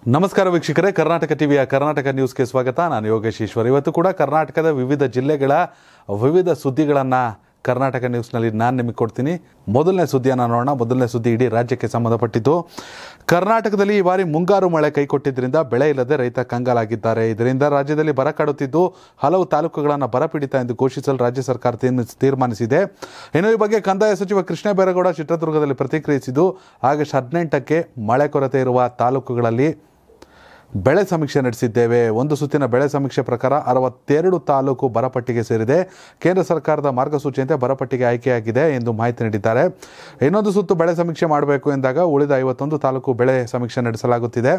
ನಮಸ್ಕಾರ ವೀಕ್ಷಕರೇ ಕರ್ನಾಟಕ ಟಿವಿಯ ಕರ್ನಾಟಕ ನ್ಯೂಸ್ಗೆ ಸ್ವಾಗತ ನಾನು ಯೋಗೇಶ್ ಈಶ್ವರ್ ಇವತ್ತು ಕೂಡ ಕರ್ನಾಟಕದ ವಿವಿಧ ಜಿಲ್ಲೆಗಳ ವಿವಿಧ ಸುದ್ದಿಗಳನ್ನು ಕರ್ನಾಟಕ ನ್ಯೂಸ್ನಲ್ಲಿ ನಾನು ನಿಮಗೆ ಕೊಡ್ತೀನಿ ಮೊದಲನೇ ಸುದ್ದಿಯನ್ನು ನೋಡೋಣ ಮೊದಲನೇ ಸುದ್ದಿ ಇಡೀ ರಾಜ್ಯಕ್ಕೆ ಸಂಬಂಧಪಟ್ಟಿದ್ದು ಕರ್ನಾಟಕದಲ್ಲಿ ಈ ಬಾರಿ ಮುಂಗಾರು ಮಳೆ ಕೈಕೊಟ್ಟಿದ್ದರಿಂದ ಬೆಳೆ ಇಲ್ಲದೆ ರೈತ ಕಂಗಾಲಾಗಿದ್ದಾರೆ ಇದರಿಂದ ರಾಜ್ಯದಲ್ಲಿ ಬರ ಕಾಡುತ್ತಿದ್ದು ಹಲವು ತಾಲೂಕುಗಳನ್ನು ಬರಪೀಡಿತ ಎಂದು ಘೋಷಿಸಲು ರಾಜ್ಯ ಸರ್ಕಾರ ತೀರ್ಮಾನಿಸಿ- ತೀರ್ಮಾನಿಸಿದೆ ಇನ್ನು ಈ ಬಗ್ಗೆ ಕಂದಾಯ ಸಚಿವ ಕೃಷ್ಣ ಬೈರೇಗೌಡ ಚಿತ್ರದುರ್ಗದಲ್ಲಿ ಪ್ರತಿಕ್ರಿಯಿಸಿದ್ದು ಆಗಸ್ಟ್ ಹದಿನೆಂಟಕ್ಕೆ ಮಳೆ ಕೊರತೆ ಇರುವ ತಾಲೂಕುಗಳಲ್ಲಿ ಬೆಳೆ ಸಮೀಕ್ಷೆ ನಡೆಸಿದ್ದೇವೆ ಒಂದು ಸುತ್ತಿನ ಬೆಳೆ ಸಮೀಕ್ಷೆ ಪ್ರಕಾರ ಅರವತ್ತೆರಡು ತಾಲೂಕು ಬರಪಟ್ಟಿಗೆ ಸೇರಿದೆ ಕೇಂದ್ರ ಸರ್ಕಾರದ ಮಾರ್ಗಸೂಚಿಯಂತೆ ಬರಪಟ್ಟಿಗೆ ಆಯ್ಕೆಯಾಗಿದೆ ಎಂದು ಮಾಹಿತಿ ನೀಡಿದ್ದಾರೆ ಇನ್ನೊಂದು ಸುತ್ತು ಬೆಳೆ ಸಮೀಕ್ಷೆ ಮಾಡಬೇಕು ಎಂದಾಗ ಉಳಿದ ಐವತ್ತೊಂದು ತಾಲೂಕು ಬೆಳೆ ಸಮೀಕ್ಷೆ ನಡೆಸಲಾಗುತ್ತಿದೆ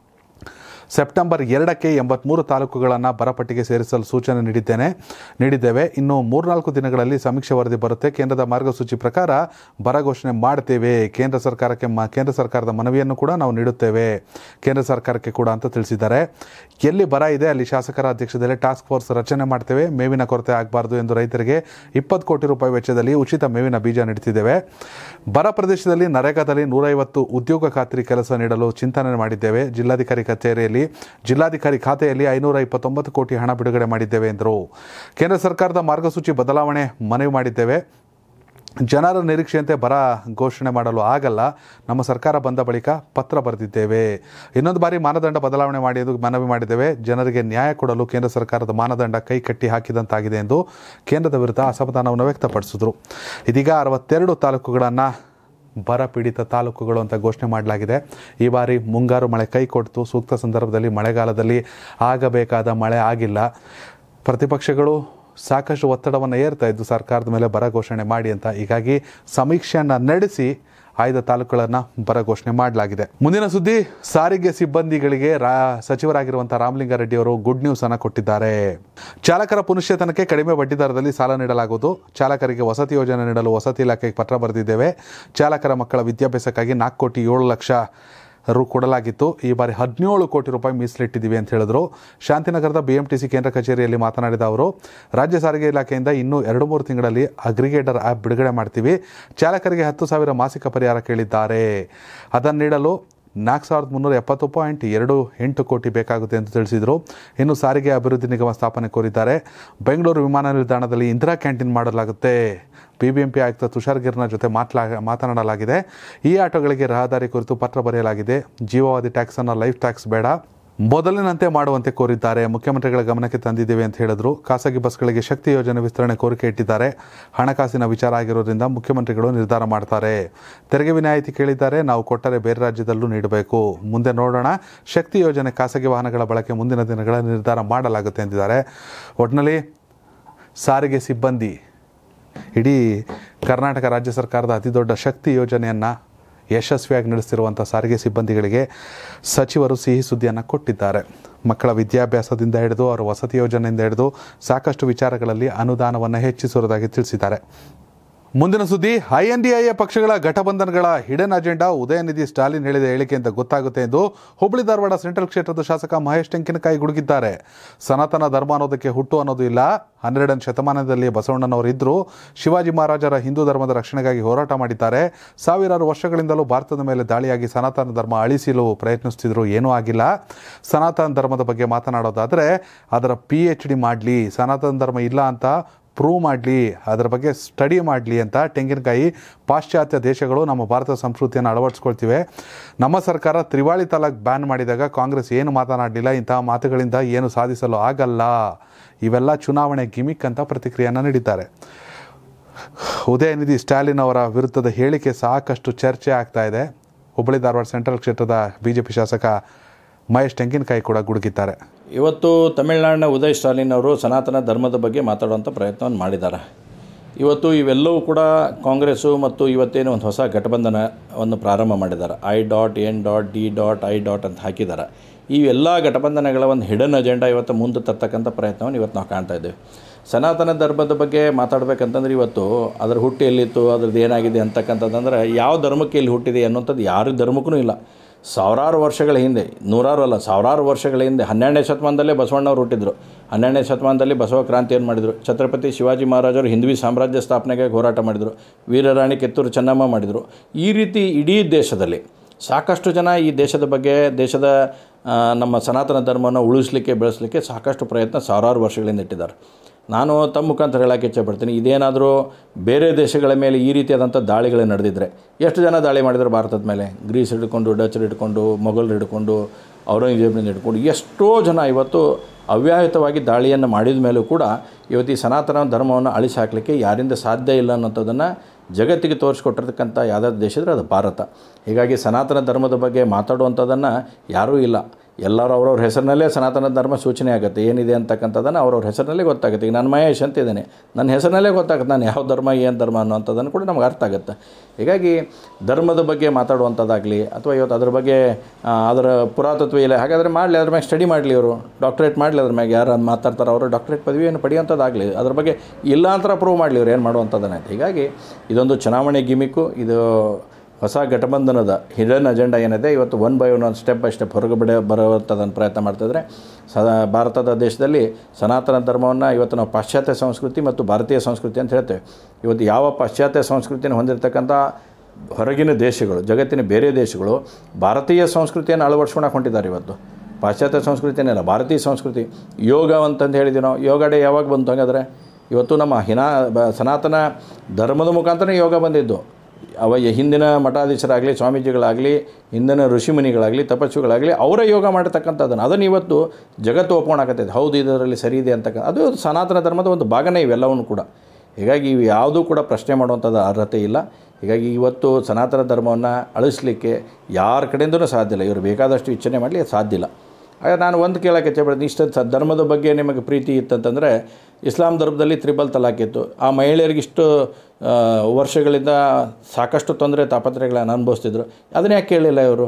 ಸೆಪ್ಟೆಂಬರ್ ಎರಡಕ್ಕೆ ಎಂಬತ್ಮೂರು ತಾಲೂಕುಗಳನ್ನು ಬರಪಟ್ಟಿಗೆ ಸೇರಿಸಲು ಸೂಚನೆ ನೀಡಿದ್ದೇನೆ ನೀಡಿದ್ದೇವೆ ಇನ್ನು ಮೂರ್ನಾಲ್ಕು ದಿನಗಳಲ್ಲಿ ಸಮೀಕ್ಷೆ ವರದಿ ಬರುತ್ತೆ ಕೇಂದ್ರದ ಮಾರ್ಗಸೂಚಿ ಪ್ರಕಾರ ಬರ ಘೋಷಣೆ ಮಾಡ್ತೇವೆ ಕೇಂದ್ರ ಸರ್ಕಾರಕ್ಕೆ ಮ ಕೇಂದ್ರ ಸರ್ಕಾರದ ಮನವಿಯನ್ನು ಕೂಡ ನಾವು ನೀಡುತ್ತೇವೆ ಕೇಂದ್ರ ಸರ್ಕಾರಕ್ಕೆ ಕೂಡ ಅಂತ ತಿಳಿಸಿದ್ದಾರೆ ಎಲ್ಲಿ ಬರ ಇದೆ ಅಲ್ಲಿ ಶಾಸಕರ ಅಧ್ಯಕ್ಷತೆಯಲ್ಲಿ ಟಾಸ್ಕ್ ಫೋರ್ಸ್ ರಚನೆ ಮಾಡ್ತೇವೆ ಮೇವಿನ ಕೊರತೆ ಆಗಬಾರ್ದು ಎಂದು ರೈತರಿಗೆ ಇಪ್ಪತ್ತು ಕೋಟಿ ರೂಪಾಯಿ ವೆಚ್ಚದಲ್ಲಿ ಉಚಿತ ಮೇವಿನ ಬೀಜ ನೀಡುತ್ತಿದ್ದೇವೆ ಬರ ಪ್ರದೇಶದಲ್ಲಿ ನರೇಗಾದಲ್ಲಿ ನೂರೈವತ್ತು ಉದ್ಯೋಗ ಖಾತ್ರಿ ಕೆಲಸ ನೀಡಲು ಚಿಂತನೆ ಮಾಡಿದ್ದೇವೆ ಜಿಲ್ಲಾಧಿಕಾರಿ ಕಚೇರಿಯಲ್ಲಿ ಜಿಲ್ಲಾಧಿಕಾರಿ ಖಾತೆಯಲ್ಲಿ ಐನೂರ ಇಪ್ಪತ್ತೊಂಬತ್ತು ಕೋಟಿ ಹಣ ಬಿಡುಗಡೆ ಮಾಡಿದ್ದೇವೆ ಎಂದರು ಕೇಂದ್ರ ಸರ್ಕಾರದ ಮಾರ್ಗಸೂಚಿ ಬದಲಾವಣೆ ಮನವಿ ಮಾಡಿದ್ದೇವೆ ಜನರ ನಿರೀಕ್ಷೆಯಂತೆ ಬರ ಘೋಷಣೆ ಮಾಡಲು ಆಗಲ್ಲ ನಮ್ಮ ಸರ್ಕಾರ ಬಂದ ಬಳಿಕ ಪತ್ರ ಬರೆದಿದ್ದೇವೆ ಇನ್ನೊಂದು ಬಾರಿ ಮಾನದಂಡ ಬದಲಾವಣೆ ಮಾಡಿ ಎಂದು ಮನವಿ ಮಾಡಿದ್ದೇವೆ ಜನರಿಗೆ ನ್ಯಾಯ ಕೊಡಲು ಕೇಂದ್ರ ಸರ್ಕಾರದ ಮಾನದಂಡ ಕೈ ಕಟ್ಟಿ ಹಾಕಿದಂತಾಗಿದೆ ಎಂದು ಕೇಂದ್ರದ ವಿರುದ್ಧ ಅಸಮಾಧಾನವನ್ನು ವ್ಯಕ್ತಪಡಿಸಿದರು ಇದೀಗ ಅರವತ್ತೆರಡು ತಾಲೂಕುಗಳನ್ನು ಬರ ಪೀಡಿತ ತಾಲೂಕುಗಳು ಅಂತ ಘೋಷಣೆ ಮಾಡಲಾಗಿದೆ ಈ ಬಾರಿ ಮುಂಗಾರು ಮಳೆ ಕೈ ಕೊಡ್ತು ಸೂಕ್ತ ಸಂದರ್ಭದಲ್ಲಿ ಮಳೆಗಾಲದಲ್ಲಿ ಆಗಬೇಕಾದ ಮಳೆ ಆಗಿಲ್ಲ ಪ್ರತಿಪಕ್ಷಗಳು ಸಾಕಷ್ಟು ಒತ್ತಡವನ್ನು ಏರ್ತಾ ಇದ್ದು ಸರ್ಕಾರದ ಮೇಲೆ ಬರ ಘೋಷಣೆ ಮಾಡಿ ಅಂತ ಹೀಗಾಗಿ ಸಮೀಕ್ಷೆಯನ್ನು ನಡೆಸಿ ಆಯ್ದ ತಾಲೂಕುಗಳನ್ನು ಬರ ಘೋಷಣೆ ಮಾಡಲಾಗಿದೆ ಮುಂದಿನ ಸುದ್ದಿ ಸಾರಿಗೆ ಸಿಬ್ಬಂದಿಗಳಿಗೆ ರಾ ಸಚಿವರಾಗಿರುವಂತಹ ರಾಮಲಿಂಗಾರೆಡ್ಡಿ ಅವರು ಗುಡ್ ನ್ಯೂಸ್ ಅನ್ನು ಕೊಟ್ಟಿದ್ದಾರೆ ಚಾಲಕರ ಪುನಶ್ಚೇತನಕ್ಕೆ ಕಡಿಮೆ ಬಡ್ಡಿ ದರದಲ್ಲಿ ಸಾಲ ನೀಡಲಾಗುವುದು ಚಾಲಕರಿಗೆ ವಸತಿ ಯೋಜನೆ ನೀಡಲು ವಸತಿ ಇಲಾಖೆಗೆ ಪತ್ರ ಬರೆದಿದ್ದೇವೆ ಚಾಲಕರ ಮಕ್ಕಳ ವಿದ್ಯಾಭ್ಯಾಸಕ್ಕಾಗಿ ನಾಲ್ಕು ಕೋಟಿ ಏಳು ಲಕ್ಷ ರು ಕೊಡಲಾಗಿತ್ತು ಈ ಬಾರಿ ಹದಿನೇಳು ಕೋಟಿ ರೂಪಾಯಿ ಮೀಸಲಿಟ್ಟಿದ್ದೀವಿ ಅಂತ ಹೇಳಿದ್ರು ಶಾಂತಿನಗರದ ಬಿಎಂಟಿಸಿ ಕೇಂದ್ರ ಕಚೇರಿಯಲ್ಲಿ ಮಾತನಾಡಿದ ಅವರು ರಾಜ್ಯ ಸಾರಿಗೆ ಇಲಾಖೆಯಿಂದ ಇನ್ನೂ ಎರಡು ಮೂರು ತಿಂಗಳಲ್ಲಿ ಅಗ್ರಿಗೇಟರ್ ಆ್ಯಪ್ ಬಿಡುಗಡೆ ಮಾಡ್ತೀವಿ ಚಾಲಕರಿಗೆ ಹತ್ತು ಸಾವಿರ ಮಾಸಿಕ ಪರಿಹಾರ ಕೇಳಿದ್ದಾರೆ ಅದನ್ನು ನೀಡಲು ನಾಲ್ಕು ಸಾವಿರದ ಮುನ್ನೂರ ಎಪ್ಪತ್ತು ಪಾಯಿಂಟ್ ಎರಡು ಎಂಟು ಕೋಟಿ ಬೇಕಾಗುತ್ತೆ ಎಂದು ತಿಳಿಸಿದರು ಇನ್ನು ಸಾರಿಗೆ ಅಭಿವೃದ್ಧಿ ನಿಗಮ ಸ್ಥಾಪನೆ ಕೋರಿದ್ದಾರೆ ಬೆಂಗಳೂರು ವಿಮಾನ ನಿಲ್ದಾಣದಲ್ಲಿ ಇಂದಿರಾ ಕ್ಯಾಂಟೀನ್ ಮಾಡಲಾಗುತ್ತೆ ಬಿಬಿಎಂಪಿ ಆಯುಕ್ತ ತುಷಾರ್ ಗಿರ್ನ ಜೊತೆ ಮಾತಲಾ ಮಾತನಾಡಲಾಗಿದೆ ಈ ಆಟೋಗಳಿಗೆ ರಹದಾರಿ ಕುರಿತು ಪತ್ರ ಬರೆಯಲಾಗಿದೆ ಜೀವಾವಧಿ ಟ್ಯಾಕ್ಸನ್ನು ಲೈಫ್ ಟ್ಯಾಕ್ಸ್ ಬೇಡ ಮೊದಲಿನಂತೆ ಮಾಡುವಂತೆ ಕೋರಿದ್ದಾರೆ ಮುಖ್ಯಮಂತ್ರಿಗಳ ಗಮನಕ್ಕೆ ತಂದಿದ್ದೇವೆ ಅಂತ ಹೇಳಿದ್ರು ಖಾಸಗಿ ಬಸ್ಗಳಿಗೆ ಶಕ್ತಿ ಯೋಜನೆ ವಿಸ್ತರಣೆ ಕೋರಿಕೆ ಇಟ್ಟಿದ್ದಾರೆ ಹಣಕಾಸಿನ ವಿಚಾರ ಆಗಿರೋದ್ರಿಂದ ಮುಖ್ಯಮಂತ್ರಿಗಳು ನಿರ್ಧಾರ ಮಾಡ್ತಾರೆ ತೆರಿಗೆ ವಿನಾಯಿತಿ ಕೇಳಿದ್ದಾರೆ ನಾವು ಕೊಟ್ಟರೆ ಬೇರೆ ರಾಜ್ಯದಲ್ಲೂ ನೀಡಬೇಕು ಮುಂದೆ ನೋಡೋಣ ಶಕ್ತಿ ಯೋಜನೆ ಖಾಸಗಿ ವಾಹನಗಳ ಬಳಕೆ ಮುಂದಿನ ದಿನಗಳ ನಿರ್ಧಾರ ಮಾಡಲಾಗುತ್ತೆ ಎಂದಿದ್ದಾರೆ ಒಟ್ಟಿನಲ್ಲಿ ಸಾರಿಗೆ ಸಿಬ್ಬಂದಿ ಇಡೀ ಕರ್ನಾಟಕ ರಾಜ್ಯ ಸರ್ಕಾರದ ಅತಿದೊಡ್ಡ ಶಕ್ತಿ ಯೋಜನೆಯನ್ನು ಯಶಸ್ವಿಯಾಗಿ ನಡೆಸ್ತಿರುವಂಥ ಸಾರಿಗೆ ಸಿಬ್ಬಂದಿಗಳಿಗೆ ಸಚಿವರು ಸಿಹಿ ಸುದ್ದಿಯನ್ನು ಕೊಟ್ಟಿದ್ದಾರೆ ಮಕ್ಕಳ ವಿದ್ಯಾಭ್ಯಾಸದಿಂದ ಹಿಡಿದು ಅವರ ವಸತಿ ಯೋಜನೆಯಿಂದ ಹಿಡಿದು ಸಾಕಷ್ಟು ವಿಚಾರಗಳಲ್ಲಿ ಅನುದಾನವನ್ನು ಹೆಚ್ಚಿಸಿರುವುದಾಗಿ ತಿಳಿಸಿದ್ದಾರೆ ಮುಂದಿನ ಸುದ್ದಿ ಐಎನ್ಡಿಎ ಪಕ್ಷಗಳ ಘಟಬಂಧನಗಳ ಹಿಡನ್ ಅಜೆಂಡಾ ಉದಯನಿಧಿ ಸ್ಟಾಲಿನ್ ಹೇಳಿದ ಹೇಳಿಕೆಯಿಂದ ಗೊತ್ತಾಗುತ್ತೆ ಎಂದು ಹುಬ್ಬಳ್ಳಿ ಧಾರವಾಡ ಸೆಂಟ್ರಲ್ ಕ್ಷೇತ್ರದ ಶಾಸಕ ಮಹೇಶ್ ಟೆಂಕಿನಕಾಯಿ ಗುಡುಗಿದ್ದಾರೆ ಸನಾತನ ಧರ್ಮ ಅನ್ನೋದಕ್ಕೆ ಹುಟ್ಟು ಅನ್ನೋದು ಇಲ್ಲ ಹನ್ನೆರಡನೇ ಶತಮಾನದಲ್ಲಿ ಬಸವಣ್ಣನವರು ಇದ್ದರು ಶಿವಾಜಿ ಮಹಾರಾಜರ ಹಿಂದೂ ಧರ್ಮದ ರಕ್ಷಣೆಗಾಗಿ ಹೋರಾಟ ಮಾಡಿದ್ದಾರೆ ಸಾವಿರಾರು ವರ್ಷಗಳಿಂದಲೂ ಭಾರತದ ಮೇಲೆ ದಾಳಿಯಾಗಿ ಸನಾತನ ಧರ್ಮ ಅಳಿಸಲು ಪ್ರಯತ್ನಿಸ್ತಿದ್ರು ಏನೂ ಆಗಿಲ್ಲ ಸನಾತನ ಧರ್ಮದ ಬಗ್ಗೆ ಮಾತನಾಡೋದಾದರೆ ಅದರ ಪಿ ಎಚ್ ಡಿ ಮಾಡಲಿ ಸನಾತನ ಧರ್ಮ ಇಲ್ಲ ಅಂತ ಪ್ರೂವ್ ಮಾಡಲಿ ಅದರ ಬಗ್ಗೆ ಸ್ಟಡಿ ಮಾಡಲಿ ಅಂತ ತೆಂಗಿನಕಾಯಿ ಪಾಶ್ಚಾತ್ಯ ದೇಶಗಳು ನಮ್ಮ ಭಾರತ ಸಂಸ್ಕೃತಿಯನ್ನು ಅಳವಡಿಸ್ಕೊಳ್ತಿವೆ ನಮ್ಮ ಸರ್ಕಾರ ತ್ರಿವಾಳಿ ತಲಾಕ್ ಬ್ಯಾನ್ ಮಾಡಿದಾಗ ಕಾಂಗ್ರೆಸ್ ಏನು ಮಾತನಾಡಲಿಲ್ಲ ಇಂತಹ ಮಾತುಗಳಿಂದ ಏನು ಸಾಧಿಸಲು ಆಗಲ್ಲ ಇವೆಲ್ಲ ಚುನಾವಣೆ ಗಿಮಿಕ್ ಅಂತ ಪ್ರತಿಕ್ರಿಯೆಯನ್ನು ನೀಡಿದ್ದಾರೆ ಉದಯನಿಧಿ ಸ್ಟಾಲಿನ್ ಅವರ ವಿರುದ್ಧದ ಹೇಳಿಕೆ ಸಾಕಷ್ಟು ಚರ್ಚೆ ಆಗ್ತಾ ಇದೆ ಹುಬ್ಬಳ್ಳಿ ಧಾರವಾಡ ಸೆಂಟ್ರಲ್ ಕ್ಷೇತ್ರದ ಬಿಜೆಪಿ ಶಾಸಕ ಮಹೇಶ್ ತೆಂಗಿನಕಾಯಿ ಕೂಡ ಗುಡುಗಿದ್ದಾರೆ ಇವತ್ತು ತಮಿಳುನಾಡಿನ ಉದಯ್ ಸ್ಟಾಲಿನ್ ಅವರು ಸನಾತನ ಧರ್ಮದ ಬಗ್ಗೆ ಮಾತಾಡುವಂಥ ಪ್ರಯತ್ನವನ್ನು ಮಾಡಿದ್ದಾರೆ ಇವತ್ತು ಇವೆಲ್ಲವೂ ಕೂಡ ಕಾಂಗ್ರೆಸ್ಸು ಮತ್ತು ಇವತ್ತೇನು ಒಂದು ಹೊಸ ಘಟಬಂಧನವನ್ನು ಪ್ರಾರಂಭ ಮಾಡಿದ್ದಾರೆ I dot N dot D dot I dot ಅಂತ ಹಾಕಿದ್ದಾರೆ ಈ ಎಲ್ಲ ಘಟಬಂಧನಗಳ ಒಂದು ಹಿಡನ್ ಅಜೆಂಡಾ ಇವತ್ತು ಮುಂದೆ ತರ್ತಕ್ಕಂಥ ಪ್ರಯತ್ನವನ್ನು ಇವತ್ತು ನಾವು ಕಾಣ್ತಾ ಇದ್ದೇವೆ ಸನಾತನ ಧರ್ಮದ ಬಗ್ಗೆ ಮಾತಾಡ್ಬೇಕಂತಂದ್ರೆ ಇವತ್ತು ಅದರ ಹುಟ್ಟು ಎಲ್ಲಿತ್ತು ಅದ್ರದ್ದು ಏನಾಗಿದೆ ಅಂತಕ್ಕಂಥದ್ದಂದ್ರೆ ಯಾವ ಧರ್ಮಕ್ಕೆ ಇಲ್ಲಿ ಹುಟ್ಟಿದೆ ಅನ್ನೋಂಥದ್ದು ಯಾರ ಧರ್ಮಕ್ಕೂ ಇಲ್ಲ ಸಾವಿರಾರು ವರ್ಷಗಳ ಹಿಂದೆ ನೂರಾರು ಅಲ್ಲ ಸಾವಿರಾರು ವರ್ಷಗಳ ಹಿಂದೆ ಹನ್ನೆರಡನೇ ಶತಮಾನದಲ್ಲೇ ಬಸವಣ್ಣವ್ರು ಹುಟ್ಟಿದ್ರು ಹನ್ನೆರಡನೇ ಶತಮಾನದಲ್ಲಿ ಬಸವ ಕ್ರಾಂತಿಯನ್ನು ಮಾಡಿದರು ಛತ್ರಪತಿ ಶಿವಾಜಿ ಮಹಾರಾಜರು ಹಿಂದ್ವಿ ಸಾಮ್ರಾಜ್ಯ ಸ್ಥಾಪನೆಗೆ ಹೋರಾಟ ಮಾಡಿದರು ವೀರರಾಣಿ ಕಿತ್ತೂರು ಚೆನ್ನಮ್ಮ ಮಾಡಿದರು ಈ ರೀತಿ ಇಡೀ ದೇಶದಲ್ಲಿ ಸಾಕಷ್ಟು ಜನ ಈ ದೇಶದ ಬಗ್ಗೆ ದೇಶದ ಆ, ನಮ್ಮ ಸನಾತನ ಧರ್ಮವನ್ನು ಉಳಿಸ್ಲಿಕ್ಕೆ ಬೆಳೆಸಲಿಕ್ಕೆ ಸಾಕಷ್ಟು ಪ್ರಯತ್ನ ಸಾವಿರಾರು ವರ್ಷಗಳಿಂದ ಇಟ್ಟಿದ್ದಾರೆ ನಾನು ತಮ್ಮ ಮುಖಾಂತರ ಹೇಳೋಕ್ಕೆ ಇಚ್ಛೆಪಡ್ತೀನಿ ಇದೇನಾದರೂ ಬೇರೆ ದೇಶಗಳ ಮೇಲೆ ಈ ರೀತಿಯಾದಂಥ ದಾಳಿಗಳು ನಡೆದಿದ್ದರೆ ಎಷ್ಟು ಜನ ದಾಳಿ ಮಾಡಿದ್ರು ಭಾರತದ ಮೇಲೆ ಗ್ರೀಸ್ ಹಿಡ್ಕೊಂಡು ಡಚರ್ ಹಿಡ್ಕೊಂಡು ಮೊಘಲರು ಹಿಡ್ಕೊಂಡು ಔರಂಗಜೇಬನಿಂದ ಹಿಡ್ಕೊಂಡು ಎಷ್ಟೋ ಜನ ಇವತ್ತು ಅವ್ಯಾಹಿತವಾಗಿ ದಾಳಿಯನ್ನು ಮಾಡಿದ ಮೇಲೂ ಕೂಡ ಇವತ್ತು ಈ ಸನಾತನ ಧರ್ಮವನ್ನು ಅಳಿಸಿ ಹಾಕಲಿಕ್ಕೆ ಯಾರಿಂದ ಸಾಧ್ಯ ಇಲ್ಲ ಅನ್ನೋಂಥದ್ದನ್ನು ಜಗತ್ತಿಗೆ ತೋರಿಸ್ಕೊಟ್ಟಿರ್ತಕ್ಕಂಥ ಯಾವುದಾದ್ರು ದೇಶ ಇದ್ರೆ ಅದು ಭಾರತ ಹೀಗಾಗಿ ಸನಾತನ ಧರ್ಮದ ಬಗ್ಗೆ ಮಾತಾಡುವಂಥದ್ದನ್ನು ಯಾರೂ ಇಲ್ಲ ಎಲ್ಲರೂ ಅವ್ರವ್ರ ಹೆಸರಿನಲ್ಲೇ ಸನಾತನ ಧರ್ಮ ಸೂಚನೆ ಆಗುತ್ತೆ ಏನಿದೆ ಅಂತಕ್ಕಂಥದ್ದನ್ನು ಅವ್ರವ್ರ ಹೆಸರಿನಲ್ಲೇ ಗೊತ್ತಾಗುತ್ತೆ ಈಗ ನಾನು ಮಹೇಶ್ ಅಂತ ಇದ್ದೇನೆ ನನ್ನ ಹೆಸರಿನಲ್ಲೇ ಗೊತ್ತಾಗುತ್ತೆ ನಾನು ಯಾವ ಧರ್ಮ ಏನು ಧರ್ಮ ಅನ್ನೋಂಥದ್ದನ್ನು ಕೂಡ ನಮ್ಗೆ ಅರ್ಥ ಆಗುತ್ತೆ ಹೀಗಾಗಿ ಧರ್ಮದ ಬಗ್ಗೆ ಮಾತಾಡುವಂಥದ್ದಾಗಲಿ ಅಥವಾ ಇವತ್ತು ಅದ್ರ ಬಗ್ಗೆ ಆ, ಅದರ ಪುರಾತತ್ವ ಇಲ್ಲ ಹಾಗಾದರೆ ಮಾಡಲಿ ಅದ್ರ ಮ್ಯಾಗೆ ಸ್ಟಡಿ ಮಾಡಲಿ ಅವರು ಡಾಕ್ಟ್ರೇಟ್ ಮಾಡಲಿ ಅದ್ರ ಮ್ಯಾಗೆ ಯಾರು ಮಾತಾಡ್ತಾರೋ ಅವರು ಡಾಕ್ಟ್ರೇಟ್ ಪದವಿಯನ್ನು ಪಡೆಯುವಂಥದ್ದಾಗಲಿ ಅದ್ರ ಬಗ್ಗೆ ಇಲ್ಲ ಅಂತ ಪ್ರೂವ್ ಮಾಡಲಿ ಇವ್ರು ಏನು ಮಾಡುವಂಥದ್ದನ್ನ ಹೀಗಾಗಿ ಇದೊಂದು ಚುನಾವಣೆ ಗಿಮಿಕ್ಕು ಇದು ಹೊಸ ಘಟಬಂಧನದ ಹಿಡನ್ ಅಜೆಂಡಾ ಏನಿದೆ ಇವತ್ತು one by one step by step ಹೊರಗಡೆ ಬರುವಂಥದ್ದನ್ನು ಪ್ರಯತ್ನ ಮಾಡ್ತಿದ್ರೆ ಸ ಭಾರತದ ದೇಶದಲ್ಲಿ ಸನಾತನ ಧರ್ಮವನ್ನು ಇವತ್ತು ನಾವು ಪಾಶ್ಚಾತ್ಯ ಸಂಸ್ಕೃತಿ ಮತ್ತು ಭಾರತೀಯ ಸಂಸ್ಕೃತಿ ಅಂತ ಹೇಳ್ತೇವೆ ಇವತ್ತು ಯಾವ ಪಾಶ್ಚಾತ್ಯ ಸಂಸ್ಕೃತಿಯನ್ನು ಹೊಂದಿರತಕ್ಕಂಥ ಹೊರಗಿನ ದೇಶಗಳು ಜಗತ್ತಿನ ಬೇರೆ ದೇಶಗಳು ಭಾರತೀಯ ಸಂಸ್ಕೃತಿಯನ್ನು ಅಳವಡಿಸ್ಕೊಳಕ್ಕೆ ಹೊಂಟಿದ್ದಾರೆ ಇವತ್ತು ಪಾಶ್ಚಾತ್ಯ ಸಂಸ್ಕೃತಿಯನ್ನೆಲ್ಲ ಭಾರತೀಯ ಸಂಸ್ಕೃತಿ ಯೋಗ ಅಂತಂದು ಹೇಳಿದ್ವಿ ನಾವು ಯೋಗ ಡೇ ಯಾವಾಗ ಬಂತು ಹಾಗಾದರೆ ಇವತ್ತು ನಮ್ಮ ಹಿನಾ ಬ ಸನಾತನ ಧರ್ಮದ ಮುಖಾಂತರ ಯೋಗ ಬಂದಿದ್ದು ಅವ ಹಿಂದಿನ ಮಠಾಧೀಶರಾಗಲಿ ಸ್ವಾಮೀಜಿಗಳಾಗಲಿ ಹಿಂದಿನ ಋಷಿಮುನಿಗಳಾಗಲಿ ತಪಸ್ಸುಗಳಾಗಲಿ ಅವರ ಯೋಗ ಮಾಡಿರ್ತಕ್ಕಂಥದ್ದನ್ನು ಅದನ್ನು ಇವತ್ತು ಜಗತ್ತು ಒಪ್ಕೊಳಕತ್ತೈತೆ ಹೌದು ಇದರಲ್ಲಿ ಸರಿ ಇದೆ ಅಂತಕ್ಕ ಅದು ಸನಾತನ ಧರ್ಮದ ಒಂದು ಭಾಗನೇ ಇವೆಲ್ಲವನ್ನು ಕೂಡ ಹೀಗಾಗಿ ಇವು ಯಾವುದೂ ಕೂಡ ಪ್ರಶ್ನೆ ಮಾಡುವಂಥದ್ದು ಅರ್ಹತೆ ಇಲ್ಲ ಹೀಗಾಗಿ ಇವತ್ತು ಸನಾತನ ಧರ್ಮವನ್ನು ಅಳಿಸ್ಲಿಕ್ಕೆ ಯಾರ ಕಡೆಯಿಂದನೂ ಸಾಧ್ಯ ಇಲ್ಲ ಇವರು ಬೇಕಾದಷ್ಟು ಇಚ್ಛನೆ ಮಾಡಲಿ ಅದು ಸಾಧ್ಯ ಇಲ್ಲ ಆಗ ನಾನು ಒಂದು ಕೇಳೋಕ್ಕೆ ಇಚ್ಛೆಪಡ್ತೀನಿ ಇಷ್ಟ ಸ ಧರ್ಮದ ಬಗ್ಗೆ ನಿಮಗೆ ಪ್ರೀತಿ ಇತ್ತಂತಂದರೆ ಇಸ್ಲಾಂ ಧರ್ಮದಲ್ಲಿ ತ್ರಿಬಲ್ ತಲಾಕ್ ಇತ್ತು ಆ ಮಹಿಳೆಯರಿಗೆ ಇಷ್ಟು ಆ, ವರ್ಷಗಳಿಂದ ಸಾಕಷ್ಟು ತೊಂದರೆ ತಾಪತ್ರೆಗಳನ್ನು ಅನುಭವಿಸ್ತಿದ್ರು ಅದನ್ನ ಯಾಕೆ ಕೇಳಲಿಲ್ಲ ಇವರು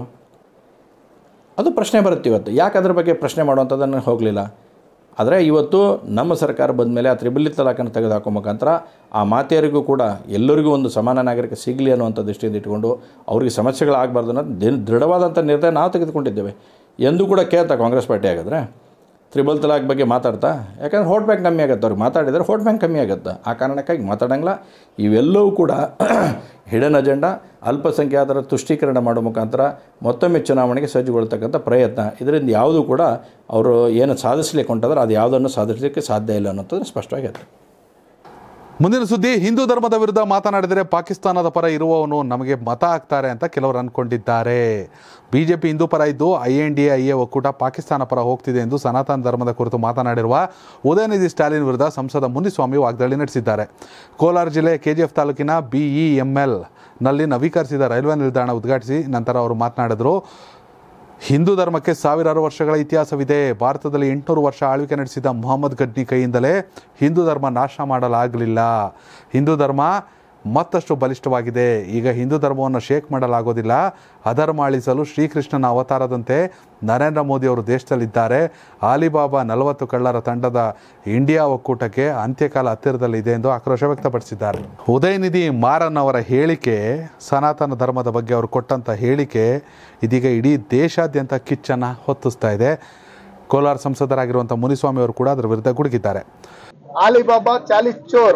ಅದು ಪ್ರಶ್ನೆ ಬರುತ್ತೆ ಇವತ್ತು ಯಾಕೆ ಅದ್ರ ಬಗ್ಗೆ ಪ್ರಶ್ನೆ ಮಾಡುವಂಥದ್ದನ್ನು ಹೋಗಲಿಲ್ಲ ಆದರೆ ಇವತ್ತು ನಮ್ಮ ಸರ್ಕಾರ ಬಂದ ಮೇಲೆ ಆ ತ್ರಿಬಲಿ ತಲಾಖನ್ನು ತೆಗೆದುಹಾಕೋ ಮುಖಾಂತರ ಆ ಮಾತೆಯರಿಗೂ ಕೂಡ ಎಲ್ಲರಿಗೂ ಒಂದು ಸಮಾನ ನಾಗರಿಕ ಸಿಗಲಿ ಅನ್ನುವಂಥ ದೃಷ್ಟಿಯಿಂದ ಇಟ್ಕೊಂಡು ಅವ್ರಿಗೆ ಸಮಸ್ಯೆಗಳಾಗಬಾರ್ದು ಅನ್ನೋದು ದಿ- ದೃಢವಾದಂಥ ನಿರ್ಣಯ ನಾವು ತೆಗೆದುಕೊಂಡಿದ್ದೇವೆ ಎಂದೂ ಕೂಡ ಕೇಳ್ತಾ ಕಾಂಗ್ರೆಸ್ ಪಾರ್ಟಿ ಆಗಿದ್ರೆ ತ್ರಿಬಲ್ ತಲಾಕ್ ಬಗ್ಗೆ ಮಾತಾಡ್ತಾ ಯಾಕಂದ್ರೆ ಹೋಟ್ ಬ್ಯಾಂಕ್ ಕಮ್ಮಿ ಆಗುತ್ತೆ ಅವ್ರಿಗೆ ಮಾತಾಡಿದರೆ ಹೋಟ್ ಬ್ಯಾಂಕ್ ಕಮ್ಮಿ ಆಗುತ್ತೆ ಆ ಕಾರಣಕ್ಕಾಗಿ ಮಾತಾಡಂಗಿಲ್ಲ ಇವೆಲ್ಲವೂ ಕೂಡ ಹಿಡನ್ ಅಜೆಂಡಾ ಅಲ್ಪಸಂಖ್ಯಾತರ ತುಷ್ಟೀಕರಣ ಮಾಡೋ ಮುಖಾಂತರ ಮತ್ತೊಮ್ಮೆ ಚುನಾವಣೆಗೆ ಸಜ್ಜುಗೊಳ್ತಕ್ಕಂಥ ಪ್ರಯತ್ನ ಇದರಿಂದ ಯಾವುದೂ ಕೂಡ ಅವರು ಏನು ಸಾಧಿಸ್ಲಿಕ್ಕೆ ಹೊಂಟಾದ್ರೆ ಅದು ಯಾವುದನ್ನು ಸಾಧಿಸಲಿಕ್ಕೆ ಸಾಧ್ಯ ಇಲ್ಲ ಅನ್ನೋಂಥದ್ದು ಸ್ಪಷ್ಟವಾಗಿದೆ ಮುಂದಿನ ಸುದ್ದಿ ಹಿಂದೂ ಧರ್ಮದ ವಿರುದ್ಧ ಮಾತನಾಡಿದರೆ ಪಾಕಿಸ್ತಾನದ ಪರ ಇರುವವನು ನಮಗೆ ಮತ ಹಾಕ್ತಾರೆ ಅಂತ ಕೆಲವರು ಅಂದ್ಕೊಂಡಿದ್ದಾರೆ ಬಿಜೆಪಿ ಹಿಂದೂ ಪರ ಇದ್ದು I N D I A ಒಕ್ಕೂಟ ಪಾಕಿಸ್ತಾನ ಪರ ಹೋಗ್ತಿದೆ ಎಂದು ಸನಾತನ ಧರ್ಮದ ಕುರಿತು ಮಾತನಾಡಿರುವ ಉದಯನಿಧಿ ಸ್ಟಾಲಿನ್ ವಿರುದ್ಧ ಸಂಸದ ಮುನಿಸ್ವಾಮಿ ವಾಗ್ದಾಳಿ ನಡೆಸಿದ್ದಾರೆ ಕೋಲಾರ ಜಿಲ್ಲೆಯ ಕೆಜಿಎಫ್ ತಾಲೂಕಿನ ಬಿಇಎಂಎಲ್ ನಲ್ಲಿ ನವೀಕರಿಸಿದ ರೈಲ್ವೆ ನಿಲ್ದಾಣ ಉದ್ಘಾಟಿಸಿ ನಂತರ ಅವರು ಮಾತನಾಡಿದರು ಹಿಂದೂ ಧರ್ಮಕ್ಕೆ ಸಾವಿರಾರು ವರ್ಷಗಳ ಇತಿಹಾಸವಿದೆ ಭಾರತದಲ್ಲಿ ಎಂಟುನೂರು ವರ್ಷ ಆಳ್ವಿಕೆ ನಡೆಸಿದ ಮೊಹಮ್ಮದ್ ಗಡ್ನಿ ಕೈಯಿಂದಲೇ ಹಿಂದೂ ಧರ್ಮ ನಾಶ ಮಾಡಲಾಗಲಿಲ್ಲ ಹಿಂದೂ ಧರ್ಮ ಮತ್ತಷ್ಟು ಬಲಿಷ್ಠವಾಗಿದೆ ಈಗ ಹಿಂದೂ ಧರ್ಮವನ್ನು ಶೇಕ್ ಮಾಡಲಾಗೋದಿಲ್ಲ ಅಧರ್ಮ ಅಳಿಸಲು ಶ್ರೀಕೃಷ್ಣನ ಅವತಾರದಂತೆ ನರೇಂದ್ರ ಮೋದಿ ಅವರು ದೇಶದಲ್ಲಿದ್ದಾರೆ ಆಲಿಬಾಬಾ ನಲವತ್ತು ಕಳ್ಳರ ತಂಡದ ಇಂಡಿಯಾ ಒಕ್ಕೂಟಕ್ಕೆ ಅಂತ್ಯಕಾಲ ಹತ್ತಿರದಲ್ಲಿದೆ ಎಂದು ಆಕ್ರೋಶ ವ್ಯಕ್ತಪಡಿಸಿದ್ದಾರೆ ಉದಯನಿಧಿ ಮಾರನ್ ಅವರ ಹೇಳಿಕೆ ಸನಾತನ ಧರ್ಮದ ಬಗ್ಗೆ ಅವರು ಕೊಟ್ಟಂಥ ಹೇಳಿಕೆ ಇದೀಗ ಇಡೀ ದೇಶಾದ್ಯಂತ ಕಿಚ್ಚನ್ನು ಹೊತ್ತಿಸ್ತಾ ಇದೆ ಕೋಲಾರ ಸಂಸದರಾಗಿರುವಂಥ ಮುನಿಸ್ವಾಮಿ ಅವರು ಕೂಡ ಅದರ ವಿರುದ್ಧ ಗುಡುಗಿದ್ದಾರೆ ಆಲಿಬಾಬಾ ಚಾಲಿಸ್ ಚೋರ್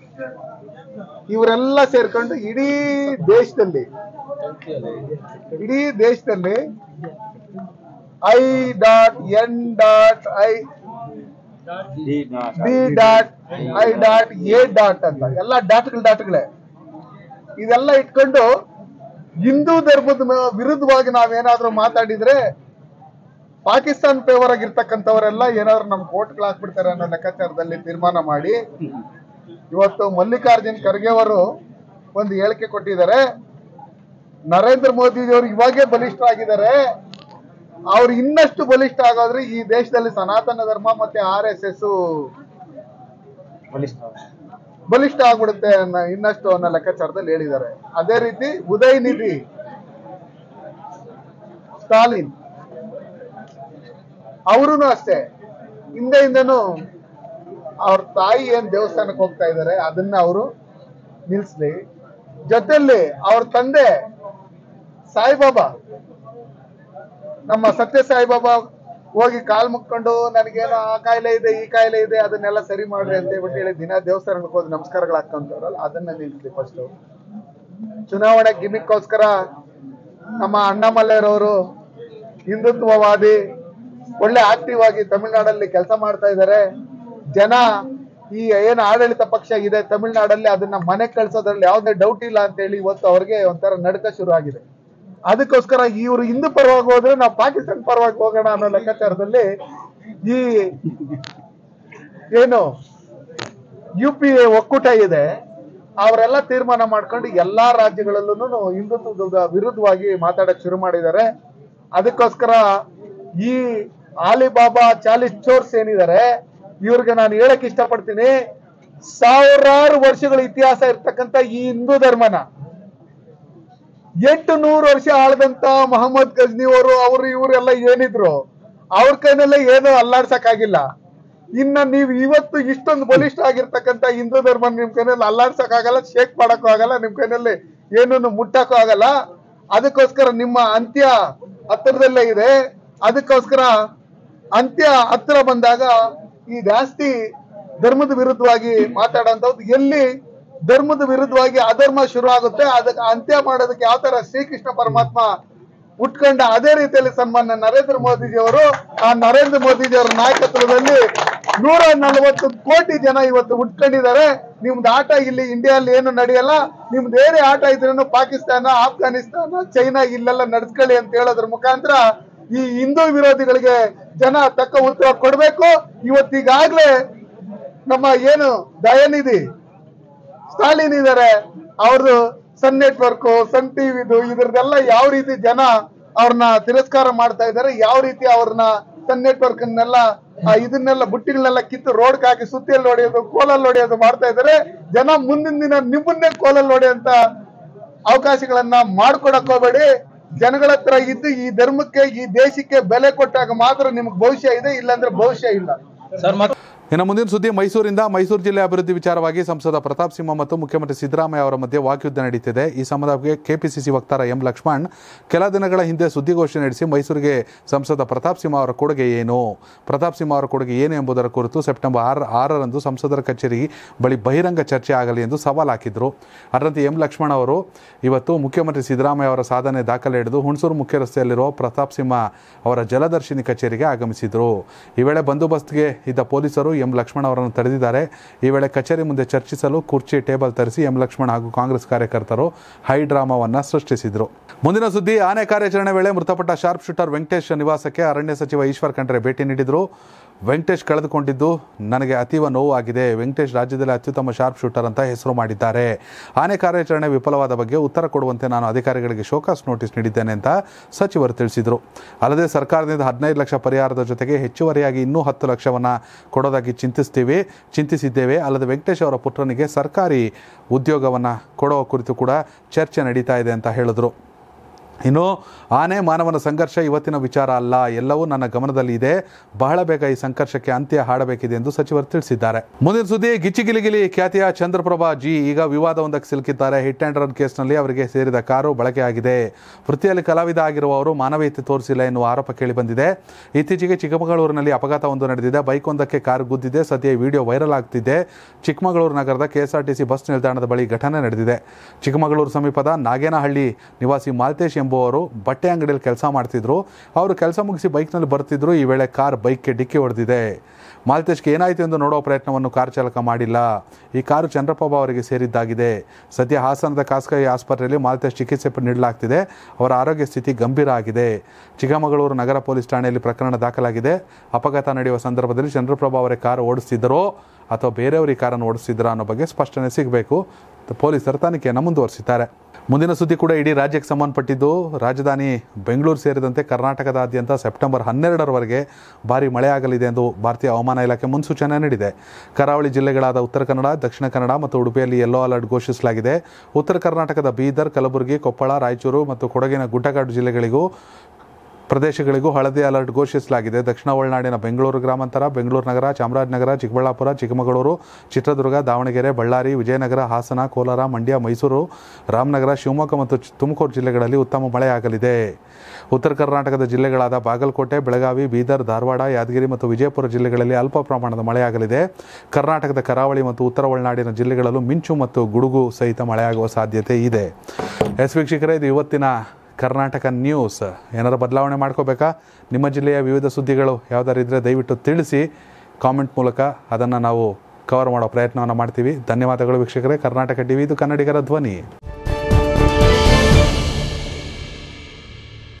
ಇವರೆಲ್ಲ ಸೇರ್ಕೊಂಡು ಇಡೀ ದೇಶದಲ್ಲಿ ಇಡೀ ದೇಶದಲ್ಲಿ I dot N dot I D dot I dot A dot ಅಂತ ಎಲ್ಲ ಡಾಟ್ಗಳು ಡಾಟ್ಗಳೇ ಇದೆಲ್ಲ ಇಟ್ಕೊಂಡು ಹಿಂದೂ ಧರ್ಮದ ಮ- ವಿರುದ್ಧವಾಗಿ ನಾವೇನಾದ್ರೂ ಮಾತಾಡಿದ್ರೆ ಪಾಕಿಸ್ತಾನ್ ಫೇವರ್ ಆಗಿರ್ತಕ್ಕಂಥವರೆಲ್ಲ ಏನಾದ್ರು ನಮ್ ಕೋರ್ಟ್ಗಳು ಹಾಕ್ಬಿಡ್ತಾರೆ ಅನ್ನೋ ಲೆಕ್ಕಾಚಾರದಲ್ಲಿ ತೀರ್ಮಾನ ಮಾಡಿ ಇವತ್ತು ಮಲ್ಲಿಕಾರ್ಜುನ್ ಖರ್ಗೆ ಅವರು ಒಂದು ಹೇಳಿಕೆ ಕೊಟ್ಟಿದ್ದಾರೆ ನರೇಂದ್ರ ಮೋದಿ ಅವರು ಇವಾಗೇ ಬಲಿಷ್ಠ ಆಗಿದ್ದಾರೆ ಅವ್ರು ಇನ್ನಷ್ಟು ಬಲಿಷ್ಠ ಆಗೋದ್ರೆ ಈ ದೇಶದಲ್ಲಿ ಸನಾತನ ಧರ್ಮ ಮತ್ತೆ ಆರ್ ಎಸ್ ಎಸ್ ಬಲಿಷ್ಠ ಆಗ್ಬಿಡುತ್ತೆ ಅನ್ನೋ ಇನ್ನಷ್ಟು ಅನ್ನೋ ಲೆಕ್ಕಾಚಾರದಲ್ಲಿ ಹೇಳಿದ್ದಾರೆ ಅದೇ ರೀತಿ ಉದಯ್ ನಿಧಿ ಸ್ಟಾಲಿನ್ ಅವರು ಅಷ್ಟೇ ಹಿಂದೆ ಹಿಂದೆನೂ ಅವ್ರ ತಾಯಿ ಏನ್ ದೇವಸ್ಥಾನಕ್ಕೆ ಹೋಗ್ತಾ ಇದ್ದಾರೆ ಅದನ್ನ ಅವರು ನಿಲ್ಸ್ಲಿ ಜೊತೆಯಲ್ಲಿ ಅವ್ರ ತಂದೆ ಸಾಯಿಬಾಬಾ ನಮ್ಮ ಸತ್ಯ ಸಾಯಿಬಾಬಾ ಹೋಗಿ ಕಾಲ್ ಮುಕ್ಕೊಂಡು ನನಗೇನೋ ಆ ಕಾಯಿಲೆ ಇದೆ ಈ ಕಾಯಿಲೆ ಇದೆ ಅದನ್ನೆಲ್ಲ ಸರಿ ಮಾಡ್ರಿ ಅಂತ ಹೇಳ್ಬಿಟ್ಟು ಹೇಳಿ ದಿನ ದೇವಸ್ಥಾನಕ್ಕೆ ಹೋಗಿ ನಮಸ್ಕಾರಗಳು ಹಾಕೊಂತವ್ರಲ್ಲ ಅದನ್ನ ನಿಲ್ಸ್ಲಿ ಫಸ್ಟ್ ಚುನಾವಣೆ ಗಿಮಿಕ್ಕೋಸ್ಕರ ನಮ್ಮ ಅಣ್ಣಾಮಲ್ಲಯ್ಯರವರು ಹಿಂದುತ್ವವಾದಿ ಒಳ್ಳೆ ಆಕ್ಟಿವ್ ಆಗಿ ತಮಿಳ್ನಾಡಲ್ಲಿ ಕೆಲಸ ಮಾಡ್ತಾ ಇದ್ದಾರೆ ಜನ ಈ ಏನು ಆಡಳಿತ ಪಕ್ಷ ಇದೆ ತಮಿಳ್ನಾಡಲ್ಲಿ ಅದನ್ನ ಮನೆ ಕಳ್ಸೋದ್ರಲ್ಲಿ ಯಾವುದೇ ಡೌಟ್ ಇಲ್ಲ ಅಂತ ಹೇಳಿ ಇವತ್ತು ಅವ್ರಿಗೆ ಒಂಥರ ನಡುಕ ಶುರು ಆಗಿದೆ ಅದಕ್ಕೋಸ್ಕರ ಇವರು ಹಿಂದೂ ಪರವಾಗಿ ಹೋದ್ರೆ ನಾವು ಪಾಕಿಸ್ತಾನ ಪರವಾಗಿ ಹೋಗೋಣ ಅನ್ನೋ ಲೆಕ್ಕಾಚಾರದಲ್ಲಿ ಈ ಏನು ಯು ಪಿ ಎ ಒಕ್ಕೂಟ ಇದೆ ಅವರೆಲ್ಲ ತೀರ್ಮಾನ ಮಾಡ್ಕೊಂಡು ಎಲ್ಲಾ ರಾಜ್ಯಗಳಲ್ಲೂ ಹಿಂದುತ್ವದ ವಿರುದ್ಧವಾಗಿ ಮಾತಾಡಕ್ ಶುರು ಮಾಡಿದ್ದಾರೆ ಅದಕ್ಕೋಸ್ಕರ ಈ ಆಲಿಬಾಬಾ ಚಾಲಿಸ್ ಚೋರ್ಸ್ ಏನಿದ್ದಾರೆ ಇವ್ರಿಗೆ ನಾನು ಹೇಳಕ್ ಇಷ್ಟಪಡ್ತೀನಿ ಸಾವಿರಾರು ವರ್ಷಗಳ ಇತಿಹಾಸ ಇರ್ತಕ್ಕಂಥ ಈ ಹಿಂದೂ ಧರ್ಮನ ಎಂಟು ನೂರು ವರ್ಷ ಆಳದಂತ ಮೊಹಮ್ಮದ್ ಗಜ್ನಿ ಅವರು ಅವರು ಇವರೆಲ್ಲ ಏನಿದ್ರು ಅವ್ರ ಕೈನಲ್ಲೇ ಏನೂ ಅಲ್ಲಾಡ್ಸಕ್ಕಾಗಿಲ್ಲ ಇನ್ನ ನೀವು ಇವತ್ತು ಇಷ್ಟೊಂದು ಬಲಿಷ್ಠ ಆಗಿರ್ತಕ್ಕಂಥ ಹಿಂದೂ ಧರ್ಮ ನಿಮ್ ಕೈನಲ್ಲಿ ಅಲ್ಲಾಡ್ಸಕ್ ಆಗಲ್ಲ ಶೇಕ್ ಮಾಡಕ್ಕೂ ಆಗಲ್ಲ ನಿಮ್ ಕೈನಲ್ಲಿ ಏನನ್ನು ಮುಟ್ಟಕ್ಕೂ ಆಗಲ್ಲ ಅದಕ್ಕೋಸ್ಕರ ನಿಮ್ಮ ಅಂತ್ಯ ಹತ್ತಿರದಲ್ಲೇ ಇದೆ ಅದಕ್ಕೋಸ್ಕರ ಅಂತ್ಯ ಹತ್ತಿರ ಬಂದಾಗ ಈ ಜಾಸ್ತಿ ಧರ್ಮದ ವಿರುದ್ಧವಾಗಿ ಮಾತಾಡೋಂಥದ್ದು ಎಲ್ಲಿ ಧರ್ಮದ ವಿರುದ್ಧವಾಗಿ ಅಧರ್ಮ ಶುರು ಆಗುತ್ತೆ ಅದಕ್ಕೆ ಅಂತ್ಯ ಮಾಡೋದಕ್ಕೆ ಯಾವ ತರ ಶ್ರೀಕೃಷ್ಣ ಪರಮಾತ್ಮ ಉಟ್ಕೊಂಡ ಅದೇ ರೀತಿಯಲ್ಲಿ ಸನ್ಮಾನ್ಯ ನರೇಂದ್ರ ಮೋದಿಜಿಯವರು ಆ ನರೇಂದ್ರ ಮೋದಿಜಿಯವರ ನಾಯಕತ್ವದಲ್ಲಿ ನೂರ ನಲವತ್ತು ಕೋಟಿ ಜನ ಇವತ್ತು ಉಟ್ಕೊಂಡಿದ್ದಾರೆ ನಿಮ್ದು ಆಟ ಇಲ್ಲಿ ಇಂಡಿಯಾದಲ್ಲಿ ಏನು ನಡೆಯಲ್ಲ ನಿಮ್ದು ಏನೇ ಆಟ ಇದ್ರೂ ಪಾಕಿಸ್ತಾನ ಆಫ್ಘಾನಿಸ್ತಾನ ಚೈನಾ ಇಲ್ಲೆಲ್ಲ ನಡ್ಸ್ಕೊಳ್ಳಿ ಅಂತ ಹೇಳೋದ್ರ ಮುಖಾಂತರ ಈ ಹಿಂದೂ ವಿರೋಧಿಗಳಿಗೆ ಜನ ತಕ್ಕ ಉತ್ತರ ಕೊಡ್ಬೇಕು ಇವತ್ತೀಗಾಗ್ಲೇ ನಮ್ಮ ಏನು ದಯಾನಿಧಿ ಸ್ಟಾಲಿನ್ ಇದಾರೆ ಅವ್ರದ್ದು ಸನ್ ನೆಟ್ವರ್ಕ್ ಸನ್ ಟಿವಿದು ಇದ್ರದ್ದೆಲ್ಲ ಯಾವ ರೀತಿ ಜನ ಅವ್ರನ್ನ ತಿರಸ್ಕಾರ ಮಾಡ್ತಾ ಇದ್ದಾರೆ ಯಾವ ರೀತಿ ಅವ್ರನ್ನ ಸನ್ ನೆಟ್ವರ್ಕ್ ಅನ್ನೆಲ್ಲ ಆ ಇದನ್ನೆಲ್ಲ ಬುಟ್ಟಿಗಳನ್ನೆಲ್ಲ ಕಿತ್ತು ರೋಡ್ ಹಾಕಿ ಸುತ್ತಿಯಲ್ಲಿ ಹೊಡೆಯೋದು ಕೋಲಲ್ಲಿ ಹೊಡೆಯೋದು ಮಾಡ್ತಾ ಇದ್ದಾರೆ ಜನ ಮುಂದಿನ ದಿನ ನಿಮ್ಮನ್ನೇ ಕೋಲಲ್ಲಿ ಹೊಡೆಯಂತ ಅವಕಾಶಗಳನ್ನ ಮಾಡ್ಕೊಡಕ್ ಹೋಗ್ಬೇಡಿ ಜನಗಳ ಹತ್ರ ಇದ್ದು ಈ ಧರ್ಮಕ್ಕೆ ಈ ದೇಶಕ್ಕೆ ಬೆಲೆ ಕೊಟ್ಟಾಗ ಮಾತ್ರ ನಿಮ್ಗೆ ಭವಿಷ್ಯ ಇದೆ ಇಲ್ಲಾಂದ್ರೆ ಭವಿಷ್ಯ ಇಲ್ಲ ಸರ್ ಮತ್ತೆ ಇನ್ನು ಮುಂದಿನ ಸುದ್ದಿ ಮೈಸೂರಿಂದ ಮೈಸೂರು ಜಿಲ್ಲೆ ಅಭಿವೃದ್ಧಿ ವಿಚಾರವಾಗಿ ಸಂಸದ ಪ್ರತಾಪ್ ಸಿಂಹ ಮತ್ತು ಮುಖ್ಯಮಂತ್ರಿ ಸಿದ್ದರಾಮಯ್ಯ ಅವರ ಮಧ್ಯೆ ವಾಕ್ಯುದ್ಧ ನಡೀತಿದೆ ಈ ಸಂಬಂಧಕ್ಕೆ ಕೆಪಿಸಿಸಿ ವಕ್ತಾರ ಎಂ ಲಕ್ಷ್ಮಣ್ ಕೆಲ ದಿನಗಳ ಹಿಂದೆ ಸುದ್ದಿಗೋಷ್ಠಿ ನಡೆಸಿ ಮೈಸೂರಿಗೆ ಸಂಸದ ಪ್ರತಾಪ್ ಸಿಂಹ ಅವರ ಕೊಡುಗೆ ಏನು ಪ್ರತಾಪ್ ಸಿಂಹ ಅವರ ಕೊಡುಗೆ ಏನು ಎಂಬುದರ ಕುರಿತು ಸೆಪ್ಟೆಂಬರ್ ಆರು ಆರರಂದು ಸಂಸದರ ಕಚೇರಿ ಬಳಿ ಬಹಿರಂಗ ಚರ್ಚೆ ಆಗಲಿ ಎಂದು ಸವಾಲು ಹಾಕಿದ್ರು ಅದರಂತೆ ಎಂ ಲಕ್ಷ್ಮಣ್ ಅವರು ಇವತ್ತು ಮುಖ್ಯಮಂತ್ರಿ ಸಿದ್ದರಾಮಯ್ಯ ಅವರ ಸಾಧನೆ ದಾಖಲೆ ಹಿಡಿದು ಹುಣಸೂರು ಮುಖ್ಯ ರಸ್ತೆಯಲ್ಲಿರುವ ಪ್ರತಾಪ್ ಸಿಂಹ ಅವರ ಜಲದರ್ಶಿನಿ ಕಚೇರಿಗೆ ಆಗಮಿಸಿದರು ಈ ವೇಳೆ ಬಂದೋಬಸ್ತ್ಗೆ ಇದ್ದ ಪೊಲೀಸರು ಎಂ ಲಕ್ಷ್ಮಣ್ ಅವರನ್ನು ತಡೆದಿದ್ದಾರೆ ಈ ವೇಳೆ ಕಚೇರಿ ಮುಂದೆ ಚರ್ಚಿಸಲು ಕುರ್ಚಿ ಟೇಬಲ್ ತರಿಸಿ ಎಂ ಲಕ್ಷ್ಮಣ್ ಹಾಗೂ ಕಾಂಗ್ರೆಸ್ ಕಾರ್ಯಕರ್ತರು ಹೈ ಡ್ರಾಮಾವನ್ನ ಸೃಷ್ಟಿಸಿದರು ಮುಂದಿನ ಸುದ್ದಿ ಆನೆ ಕಾರ್ಯಾಚರಣೆ ವೇಳೆ ಮೃತಪಟ್ಟ ಶಾರ್ಪ್ ಶೂಟರ್ ವೆಂಕಟೇಶ್ ನಿವಾಸಕ್ಕೆ ಅರಣ್ಯ ಸಚಿವ ಈಶ್ವರ್ ಖಂಡ್ರೆ ಭೇಟಿ ನೀಡಿದರು ವೆಂಕಟೇಶ್ ಕಳೆದುಕೊಂಡಿದ್ದು ನನಗೆ ಅತೀವ ನೋವು ಆಗಿದೆ ವೆಂಕಟೇಶ್ ರಾಜ್ಯದಲ್ಲಿ ಅತ್ಯುತ್ತಮ ಶಾರ್ಪ್ ಶೂಟರ್ ಅಂತ ಹೆಸರು ಮಾಡಿದ್ದಾರೆ ಆನೆ ಕಾರ್ಯಾಚರಣೆ ವಿಫಲವಾದ ಬಗ್ಗೆ ಉತ್ತರ ಕೊಡುವಂತೆ ನಾನು ಅಧಿಕಾರಿಗಳಿಗೆ ಶೋಕಾಸ್ ನೋಟಿಸ್ ನೀಡಿದ್ದೇನೆ ಅಂತ ಸಚಿವರು ತಿಳಿಸಿದರು ಅಲ್ಲದೆ ಸರ್ಕಾರದಿಂದ ಹದಿನೈದು ಲಕ್ಷ ಪರಿಹಾರದ ಜೊತೆಗೆ ಹೆಚ್ಚುವರಿಯಾಗಿ ಇನ್ನೂ ಹತ್ತು ಲಕ್ಷವನ್ನು ಕೊಡೋದಾಗಿ ಚಿಂತಿಸ್ತೀವಿ ಚಿಂತಿಸಿದ್ದೇವೆ ಅಲ್ಲದೆ ವೆಂಕಟೇಶ್ ಅವರ ಪುತ್ರನಿಗೆ ಸರ್ಕಾರಿ ಉದ್ಯೋಗವನ್ನು ಕೊಡೋ ಕುರಿತು ಕೂಡ ಚರ್ಚೆ ನಡೀತಾ ಇದೆ ಅಂತ ಹೇಳಿದ್ರು ಇನ್ನು ಆನೆ ಮಾನವನ ಸಂಘರ್ಷ ಇವತ್ತಿನ ವಿಚಾರ ಅಲ್ಲ ಎಲ್ಲವೂ ನನ್ನ ಗಮನದಲ್ಲಿ ಇದೆ ಬಹಳ ಬೇಗ ಈ ಸಂಘರ್ಷಕ್ಕೆ ಅಂತ್ಯ ಹಾಡಬೇಕಿದೆ ಎಂದು ಸಚಿವರು ತಿಳಿಸಿದ್ದಾರೆ ಮುಂದಿನ ಸುದ್ದಿ ಗಿಚ್ಚಿಗಿಲಿಗಿಲಿ ಖ್ಯಾತಿಯ ಚಂದ್ರಪ್ರಭಾ ಜಿ ಈಗ ವಿವಾದವೊಂದಕ್ಕೆ ಸಿಲುಕಿದ್ದಾರೆ ಹಿಟ್ ಆ್ಯಂಡ್ ರನ್ ಕೇಸ್ನಲ್ಲಿ ಅವರಿಗೆ ಸೇರಿದ ಕಾರು ಬಳಕೆಯಾಗಿದೆ ವೃತ್ತಿಯಲ್ಲಿ ಕಲಾವಿದ ಆಗಿರುವವರು ಮಾನವೀಯತೆ ತೋರಿಸಿಲ್ಲ ಎನ್ನುವ ಆರೋಪ ಕೇಳಿಬಂದಿದೆ ಇತ್ತೀಚೆಗೆ ಚಿಕ್ಕಮಗಳೂರಿನಲ್ಲಿ ಅಪಘಾತವೊಂದು ನಡೆದಿದೆ ಬೈಕ್ ಒಂದಕ್ಕೆ ಕಾರು ಗುದ್ದಿದೆ ಸದ್ಯ ಈ ವಿಡಿಯೋ ವೈರಲ್ ಆಗ್ತಿದೆ ಚಿಕ್ಕಮಗಳೂರು ನಗರದ ಕೆಎಸ್ಆರ್ಟಿಸಿ ಬಸ್ ನಿಲ್ದಾಣದ ಬಳಿ ಘಟನೆ ನಡೆದಿದೆ ಚಿಕ್ಕಮಗಳೂರು ಸಮೀಪದ ನಾಗೇನಹಳ್ಳಿ ನಿವಾಸಿ ಮಾಲ್ತೇಶ್ ಎಂಬುವರು ಬಟ್ಟೆ ಅಂಗಡಿಯಲ್ಲಿ ಕೆಲಸ ಮಾಡ್ತಿದ್ರು ಅವರು ಕೆಲಸ ಮುಗಿಸಿ ಬೈಕ್ನಲ್ಲಿ ಬರ್ತಿದ್ರು ಈ ವೇಳೆ ಕಾರ್ ಬೈಕ್ಗೆ ಡಿಕ್ಕಿ ಹೊಡೆದಿದೆ ಮಾಲ್ತೇಶ್ಗೆ ಏನಾಯಿತು ಎಂದು ನೋಡುವ ಪ್ರಯತ್ನವನ್ನು ಕಾರ್ ಚಾಲಕ ಮಾಡಿಲ್ಲ ಈ ಕಾರು ಚಂದ್ರಪ್ರಭಾ ಅವರಿಗೆ ಸೇರಿದ್ದಾಗಿದೆ ಸದ್ಯ ಹಾಸನದ ಖಾಸಗಿ ಆಸ್ಪತ್ರೆಯಲ್ಲಿ ಮಾಲ್ತೇಶ್ ಚಿಕಿತ್ಸೆ ಪ- ನೀಡಲಾಗ್ತಿದೆ ಅವರ ಆರೋಗ್ಯ ಸ್ಥಿತಿ ಗಂಭೀರ ಆಗಿದೆ ಚಿಕ್ಕಮಗಳೂರು ನಗರ ಪೊಲೀಸ್ ಠಾಣೆಯಲ್ಲಿ ಪ್ರಕರಣ ದಾಖಲಾಗಿದೆ ಅಪಘಾತ ನಡೆಯುವ ಸಂದರ್ಭದಲ್ಲಿ ಚಂದ್ರಪ್ರಭಾ ಅವರೇ ಕಾರು ಓಡಿಸ್ತಿದ್ದರೋ ಅಥವಾ ಬೇರೆಯವರು ಈ ಕಾರನ್ನು ಓಡಿಸ್ತಿದ್ದರೋ ಅನ್ನೋ ಬಗ್ಗೆ ಸ್ಪಷ್ಟನೆ ಸಿಗಬೇಕು ಪೊಲೀಸರು ತನಿಖೆಯನ್ನು ಮುಂದುವರಿಸಿದ್ದಾರೆ ಮುಂದಿನ ಸುದ್ದಿ ಕೂಡ ಇಡೀ ರಾಜ್ಯಕ್ಕೆ ಸಂಬಂಧಪಟ್ಟಿದ್ದು ರಾಜಧಾನಿ ಬೆಂಗಳೂರು ಸೇರಿದಂತೆ ಕರ್ನಾಟಕದಾದ್ಯಂತ ಸೆಪ್ಟೆಂಬರ್ ಹನ್ನೆರಡರವರೆಗೆ ಭಾರಿ ಮಳೆಯಾಗಲಿದೆ ಎಂದು ಭಾರತೀಯ ಹವಾಮಾನ ಇಲಾಖೆ ಮುನ್ಸೂಚನೆ ನೀಡಿದೆ ಕರಾವಳಿ ಜಿಲ್ಲೆಗಳಾದ ಉತ್ತರ ಕನ್ನಡ ದಕ್ಷಿಣ ಕನ್ನಡ ಮತ್ತು ಉಡುಪಿಯಲ್ಲಿ ಯೆಲ್ಲೋ ಅಲರ್ಟ್ ಘೋಷಿಸಲಾಗಿದೆ ಉತ್ತರ ಕರ್ನಾಟಕದ ಬೀದರ್ ಕಲಬುರಗಿ ಕೊಪ್ಪಳ ರಾಯಚೂರು ಮತ್ತು ಕೊಡಗಿನ ಗುಡ್ಡಗಾಡು ಜಿಲ್ಲೆಗಳಿಗೂ ಪ್ರದೇಶಗಳಿಗೂ ಹಳದಿ ಅಲರ್ಟ್ ಘೋಷಿಸಲಾಗಿದೆ ದಕ್ಷಿಣ ಒಳನಾಡಿನ ಬೆಂಗಳೂರು ಗ್ರಾಮಾಂತರ ಬೆಂಗಳೂರು ನಗರ ಚಾಮರಾಜನಗರ ಚಿಕ್ಕಬಳ್ಳಾಪುರ ಚಿಕ್ಕಮಗಳೂರು ಚಿತ್ರದುರ್ಗ ದಾವಣಗೆರೆ ಬಳ್ಳಾರಿ ವಿಜಯನಗರ ಹಾಸನ ಕೋಲಾರ ಮಂಡ್ಯ ಮೈಸೂರು ರಾಮನಗರ ಶಿವಮೊಗ್ಗ ಮತ್ತು ಚಿ- ತುಮಕೂರು ಜಿಲ್ಲೆಗಳಲ್ಲಿ ಉತ್ತಮ ಮಳೆಯಾಗಲಿದೆ ಉತ್ತರ ಕರ್ನಾಟಕದ ಜಿಲ್ಲೆಗಳಾದ ಬಾಗಲಕೋಟೆ ಬೆಳಗಾವಿ ಬೀದರ್ ಧಾರವಾಡ ಯಾದಗಿರಿ ಮತ್ತು ವಿಜಯಪುರ ಜಿಲ್ಲೆಗಳಲ್ಲಿ ಅಲ್ಪ ಪ್ರಮಾಣದ ಮಳೆಯಾಗಲಿದೆ ಕರ್ನಾಟಕದ ಕರಾವಳಿ ಮತ್ತು ಉತ್ತರ ಒಳನಾಡಿನ ಜಿಲ್ಲೆಗಳಲ್ಲೂ ಮಿಂಚು ಮತ್ತು ಗುಡುಗು ಸಹಿತ ಮಳೆಯಾಗುವ ಸಾಧ್ಯತೆ ಇದೆ ಎಸ್ ವೀಕ್ಷಕರೇ ಇದು ಇವತ್ತಿನ ಕರ್ನಾಟಕ ನ್ಯೂಸ್ ಏನಾರು ಬದಲಾವಣೆ ಮಾಡ್ಕೋಬೇಕಾ ನಿಮ್ಮ ಜಿಲ್ಲೆಯ ವಿವಿಧ ಸುದ್ದಿಗಳು ಯಾವ್ದಾರು ಇದ್ದರೆ ದಯವಿಟ್ಟು ತಿಳಿಸಿ ಕಾಮೆಂಟ್ ಮೂಲಕ ಅದನ್ನು ನಾವು ಕವರ್ ಮಾಡೋ ಪ್ರಯತ್ನವನ್ನು ಮಾಡ್ತೀವಿ ಧನ್ಯವಾದಗಳು ವೀಕ್ಷಕರೇ ಕರ್ನಾಟಕ ಟಿವಿ ಇದು ಕನ್ನಡಿಗರ ಧ್ವನಿ